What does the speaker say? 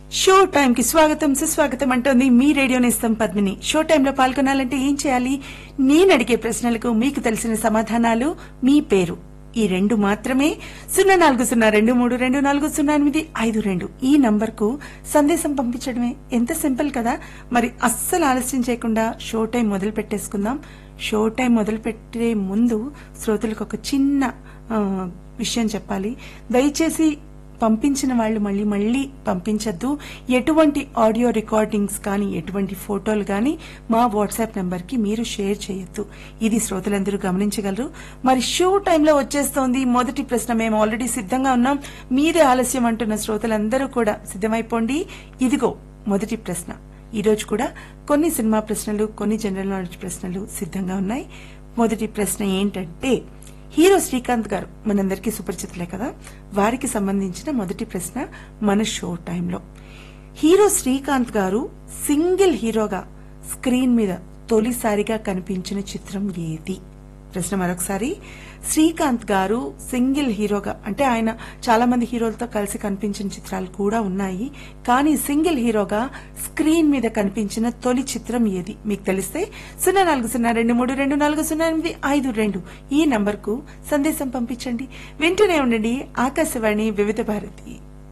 show time కి స్వాగతం సుస్వాగతం అంటోంది మీ రేడియో నేస్తం పద్మిని షో టైంలో పాల్గొనాలంటే ఏం చేయాలి నేను అడిగే ప్రశ్నలకు మీకు తెలిసిన సమాధానాలు మీ పేరు ఈ రెండు మాత్రమే సున్నా నాలుగు సున్నా రెండు మూడు రెండు నాలుగు సున్నా ఎనిమిది ఐదు రెండు ఈ నంబర్ కు సందేశం పంపించడమే ఎంత సింపుల్ కదా మరి అస్సలు ఆలస్యం చేయకుండా షో టైం మొదలు పెట్టేసుకుందాం షో టైం మొదలు పెట్టే ముందు శ్రోతలకు ఒక చిన్న ఆ, విషయం చెప్పాలి దయచేసి పంపించిన వాళ్ళు మళ్ళీ మళ్ళీ పంపించద్దు ఎటువంటి ఆడియో రికార్డింగ్స్ కానీ ఎటువంటి ఫోటోలు కానీ మా వాట్సాప్ నెంబర్ కి మీరు షేర్ చేయొద్దు ఇది శ్రోతలందరూ గమనించగలరు మరి షో టైంలో వచ్చేస్తోంది మొదటి ప్రశ్న మేము ఆల్రెడీ సిద్ధంగా ఉన్నాం మీదే ఆలస్యం అంటున్న శ్రోతలందరూ కూడా సిద్ధమైపోండి ఇదిగో మొదటి ప్రశ్న ఈ రోజు కూడా కొన్ని సినిమా ప్రశ్నలు కొన్ని జనరల్ నాలెడ్జ్ ప్రశ్నలు సిద్ధంగా ఉన్నాయి మొదటి ప్రశ్న ఏంటంటే హీరో శ్రీకాంత్ గారు మనందరికీ సుపరిచితులే కదా వారికి సంబంధించిన మొదటి ప్రశ్న మన షో టైంలో హీరో శ్రీకాంత్ గారు సింగిల్ హీరోగా స్క్రీన్ మీద తొలిసారిగా కనిపించిన చిత్రం ఏది ప్రశ్న మరొకసారి శ్రీకాంత్ గారు సింగిల్ హీరోగా అంటే ఆయన చాలా మంది హీరోలతో కలిసి కనిపించిన చిత్రాలు కూడా ఉన్నాయి కానీ సింగిల్ హీరోగా స్క్రీన్ మీద కనిపించిన తొలి చిత్రం ఏది మీకు తెలిస్తే సున్నా నాలుగు సున్నా రెండు మూడు రెండు నాలుగు సున్నా ఎనిమిది ఐదు రెండు ఈ నంబర్ కు సందేశం పంపించండి వింటూనే ఉండండి ఆకాశవాణి వివిధ భారతి